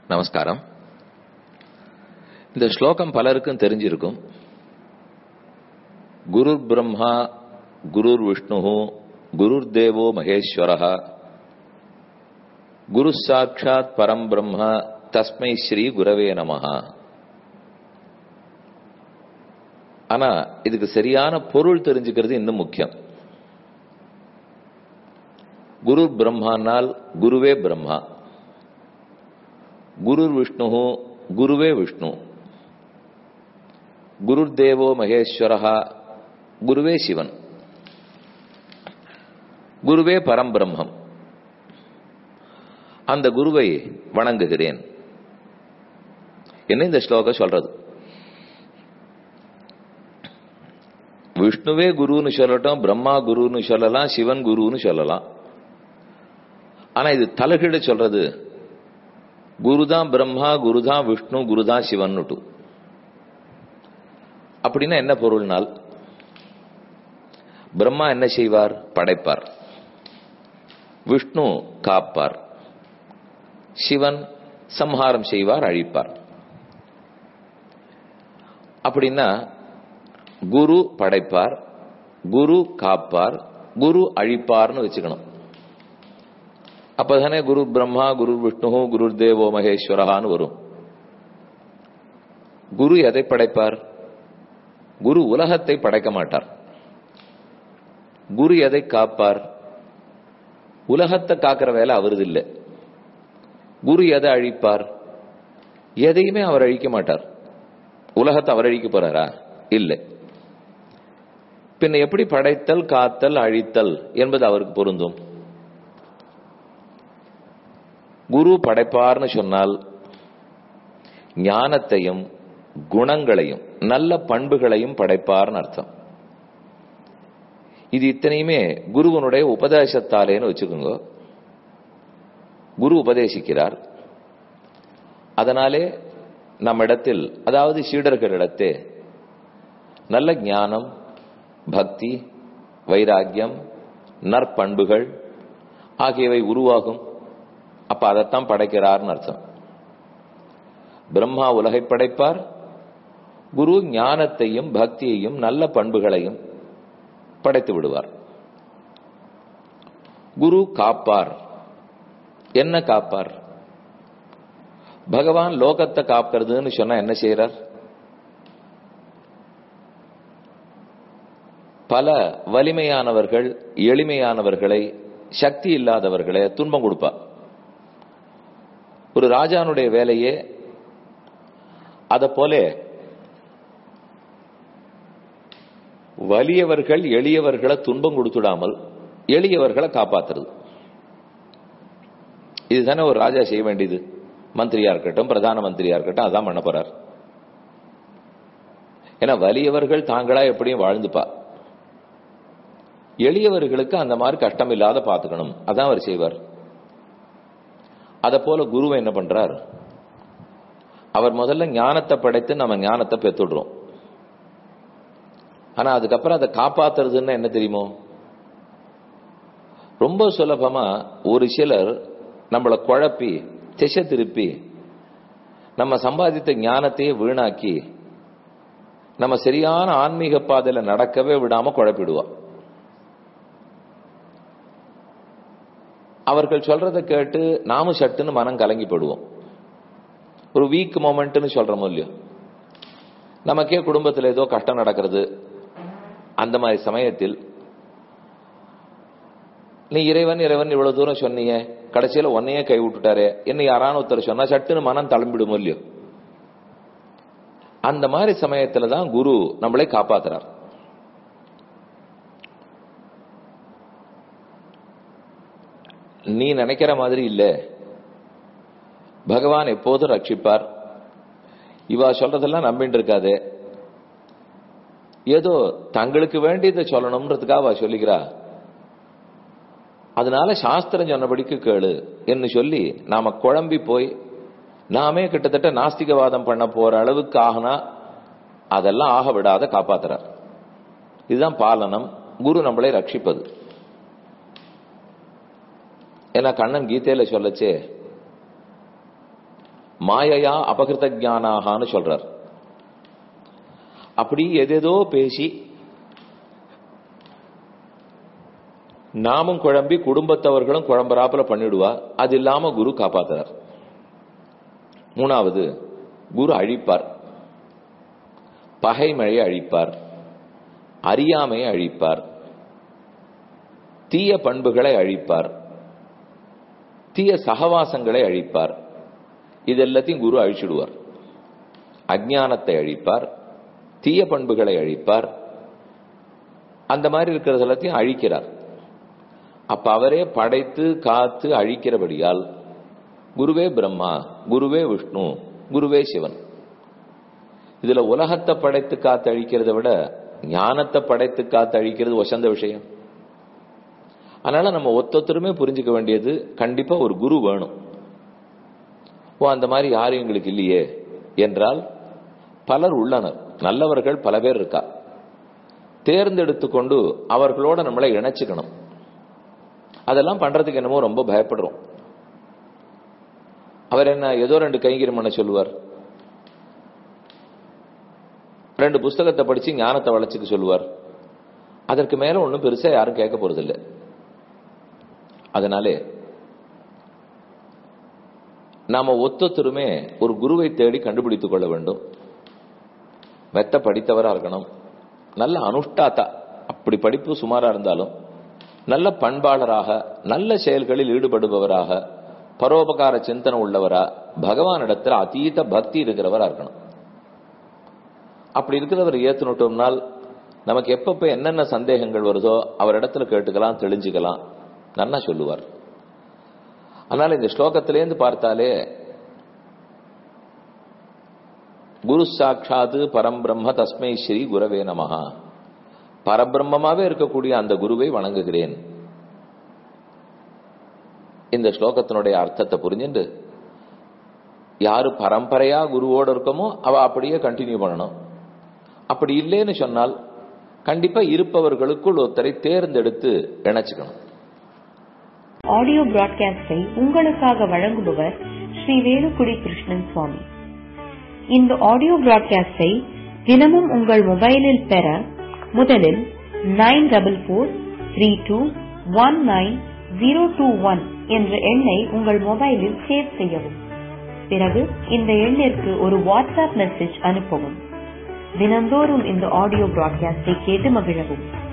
நமஸ்காரம் இந்த ஸ்லோகம் பலருக்கும் தெரிஞ்சிருக்கும் குரு பிரம்மா குருர் விஷ்ணு குருர் தேவோ மகேஸ்வர குரு சாட்சாத் பரம் பிரம்ம தஸ்மை ஸ்ரீ குரவே நமஹா ஆனா இதுக்கு சரியான பொருள் தெரிஞ்சுக்கிறது இன்னும் முக்கியம் குரு பிரம்மானால் குருவே பிரம்மா குருர் விஷ்ணு குருவே விஷ்ணு குருர் தேவோ மகேஸ்வரஹா குருவே சிவன் குருவே பரம்பிரம்மம் அந்த குருவை வணங்குகிறேன் என்ன இந்த ஸ்லோகம் சொல்றது விஷ்ணுவே குருன்னு சொல்லட்டும் பிரம்மா குருன்னு சொல்லலாம் சிவன் குருன்னு சொல்லலாம் ஆனா இது தலைகீழ சொல்றது குருதான் பிரம்மா குருதான் விஷ்ணு குருதான் சிவன் அப்படின்னா என்ன பொருள்னால் பிரம்மா என்ன செய்வார் படைப்பார் விஷ்ணு காப்பார் சிவன் சம்ஹாரம் செய்வார் அழிப்பார் அப்படின்னா குரு படைப்பார் குரு காப்பார் குரு அழிப்பார்னு வச்சுக்கணும் அப்பதானே குரு பிரம்மா குரு விஷ்ணு குரு தேவோ மகேஸ்வரஹான்னு வரும் குரு எதை படைப்பார் குரு உலகத்தை படைக்க மாட்டார் குரு எதை காப்பார் உலகத்தை காக்கிற வேலை அவரது இல்லை குரு எதை அழிப்பார் எதையுமே அவர் அழிக்க மாட்டார் உலகத்தை அவர் அழிக்க போறாரா இல்லை பின்ன எப்படி படைத்தல் காத்தல் அழித்தல் என்பது அவருக்கு பொருந்தும் குரு படைப்பார்னு சொன்னால் ஞானத்தையும் குணங்களையும் நல்ல பண்புகளையும் படைப்பார்னு அர்த்தம் இது இத்தனையுமே குருவனுடைய உபதேசத்தாலேன்னு வச்சுக்கோங்க குரு உபதேசிக்கிறார் அதனாலே நம்மிடத்தில் அதாவது சீடர்களிடத்தே நல்ல ஞானம் பக்தி வைராக்கியம் நற்பண்புகள் ஆகியவை உருவாகும் அப்ப அதைத்தான் படைக்கிறார்னு அர்த்தம் பிரம்மா உலகை படைப்பார் குரு ஞானத்தையும் பக்தியையும் நல்ல பண்புகளையும் படைத்து விடுவார் குரு காப்பார் என்ன காப்பார் பகவான் லோகத்தை காக்கிறதுன்னு சொன்னா என்ன செய்யறார் பல வலிமையானவர்கள் எளிமையானவர்களை சக்தி இல்லாதவர்களை துன்பம் கொடுப்பார் ஒரு ராஜானுடைய வேலையே அத போல வலியவர்கள் எளியவர்களை துன்பம் கொடுத்துடாமல் எளியவர்களை காப்பாத்துறது இதுதானே ஒரு ராஜா செய்ய வேண்டியது மந்திரியா இருக்கட்டும் பிரதான மந்திரியா இருக்கட்டும் அதான் பண்ண போறார் ஏன்னா வலியவர்கள் தாங்களா எப்படியும் வாழ்ந்துப்பா எளியவர்களுக்கு அந்த மாதிரி கஷ்டம் இல்லாத பாத்துக்கணும் அதான் அவர் செய்வார் அத போல குருவை என்ன பண்றார் அவர் முதல்ல ஞானத்தை படைத்து நம்ம ஞானத்தை பெற்றுடுறோம் ஆனா அதுக்கப்புறம் அதை காப்பாத்துறதுன்னு என்ன தெரியுமோ ரொம்ப சுலபமா ஒரு சிலர் நம்மளை குழப்பி திசை திருப்பி நம்ம சம்பாதித்த ஞானத்தையே வீணாக்கி நம்ம சரியான ஆன்மீக பாதையில நடக்கவே விடாம குழப்பிடுவா அவர்கள் சொல்றதை கேட்டு நாமும் சட்டுன்னு மனம் கலங்கி போடுவோம் ஒரு வீக் மொமெண்ட்னு சொல்றோம் இல்லையோ நமக்கே குடும்பத்தில் ஏதோ கஷ்டம் நடக்கிறது அந்த மாதிரி சமயத்தில் நீ இறைவன் இறைவன் இவ்வளவு தூரம் சொன்னீங்க கடைசியில ஒன்னையே கை விட்டுட்டாரு என்ன யாரான ஒருத்தர் சொன்னா சட்டுன்னு மனம் தளம்பிடும் இல்லையோ அந்த மாதிரி சமயத்துல தான் குரு நம்மளை காப்பாத்துறார் நீ நினைக்கிற மாதிரி இல்ல பகவான் எப்போதும் ரட்சிப்பார் இவா சொல்றதெல்லாம் நம்பிட்டு இருக்காது ஏதோ தங்களுக்கு வேண்டியதை சொல்லணும்ன்றதுக்காக அவ சொல்லிக்கிறா அதனால சாஸ்திரம் சொன்னபடிக்கு கேளு என்று சொல்லி நாம குழம்பி போய் நாமே கிட்டத்தட்ட நாஸ்திகவாதம் பண்ண போற அளவுக்கு ஆகுனா அதெல்லாம் ஆக விடாத காப்பாத்துறார் இதுதான் பாலனம் குரு நம்மளை ரட்சிப்பது ஏன்னா கண்ணன் கீதையில சொல்லச்சே மாயையா அபகிருத ஞானாகான்னு சொல்றார் அப்படி எதேதோ பேசி நாமும் குழம்பி குடும்பத்தவர்களும் குழம்புறாப்புல பண்ணிடுவா அது இல்லாம குரு காப்பாத்துறார் மூணாவது குரு அழிப்பார் பகைமழையை அழிப்பார் அறியாமையை அழிப்பார் தீய பண்புகளை அழிப்பார் தீய சகவாசங்களை அழிப்பார் இதெல்லாத்தையும் குரு அழிச்சிடுவார் அஜானத்தை அழிப்பார் தீய பண்புகளை அழிப்பார் அந்த மாதிரி இருக்கிறது எல்லாத்தையும் அழிக்கிறார் அப்ப அவரே படைத்து காத்து அழிக்கிறபடியால் குருவே பிரம்மா குருவே விஷ்ணு குருவே சிவன் இதுல உலகத்தை படைத்து காத்து அழிக்கிறத விட ஞானத்தை படைத்து காத்து அழிக்கிறது வசந்த விஷயம் அதனால நம்ம ஒத்தொத்தருமே புரிஞ்சுக்க வேண்டியது கண்டிப்பா ஒரு குரு வேணும் ஓ அந்த மாதிரி யாரும் எங்களுக்கு இல்லையே என்றால் பலர் உள்ளனர் நல்லவர்கள் பல பேர் இருக்கா தேர்ந்தெடுத்து கொண்டு அவர்களோட நம்மளை இணைச்சுக்கணும் அதெல்லாம் பண்றதுக்கு என்னமோ ரொம்ப பயப்படுறோம் அவர் என்ன ஏதோ ரெண்டு கைங்கரியம் பண்ண சொல்லுவார் ரெண்டு புஸ்தகத்தை படிச்சு ஞானத்தை வளர்ச்சிக்க சொல்லுவார் அதற்கு மேல ஒன்றும் பெருசா யாரும் கேட்க போறதில்லை அதனாலே நாம ஒத்தொத்தருமே ஒரு குருவை தேடி கண்டுபிடித்துக் கொள்ள வேண்டும் மெத்த படித்தவரா இருக்கணும் நல்ல அனுஷ்டாத்தா அப்படி படிப்பு சுமாரா இருந்தாலும் நல்ல பண்பாளராக நல்ல செயல்களில் ஈடுபடுபவராக பரோபகார சிந்தனை உள்ளவரா பகவானிடத்தில் அதீத பக்தி இருக்கிறவரா இருக்கணும் அப்படி இருக்கிறவர் ஏத்துனுட்டோம்னால் நமக்கு எப்பப்ப என்னென்ன சந்தேகங்கள் வருதோ அவரிடத்துல கேட்டுக்கலாம் தெளிஞ்சுக்கலாம் நன்னா சொல்லுவார் அதனால இந்த ஸ்லோகத்திலேருந்து பார்த்தாலே குரு சாட்சாத்து பரம்பிரம்ம தஸ்மை ஸ்ரீ குரவே நமஹா பரபிரம்மமாவே இருக்கக்கூடிய அந்த குருவை வணங்குகிறேன் இந்த ஸ்லோகத்தினுடைய அர்த்தத்தை புரிஞ்சுட்டு யாரு பரம்பரையா குருவோடு இருக்கமோ அவ அப்படியே கண்டினியூ பண்ணணும் அப்படி இல்லைன்னு சொன்னால் கண்டிப்பா இருப்பவர்களுக்குள் ஒருத்தரை தேர்ந்தெடுத்து இணைச்சுக்கணும் ஆடியோ பிராட்காஸ்டை உங்களுக்காக வழங்குபவர் ஸ்ரீ வேலுக்குடி கிருஷ்ணன் சுவாமி இந்த ஆடியோ பிராட்காஸ்டை தினமும் உங்கள் மொபைலில் பெற முதலில் nine double four three two one nine zero two one என்ற எண்ணை உங்கள் மொபைலில் சேவ் செய்யவும் பிறகு இந்த எண்ணிற்கு ஒரு வாட்ஸ்அப் மெசேஜ் அனுப்பவும் தினந்தோறும் இந்த ஆடியோ பிராட்காஸ்டை கேட்டு மகிழவும்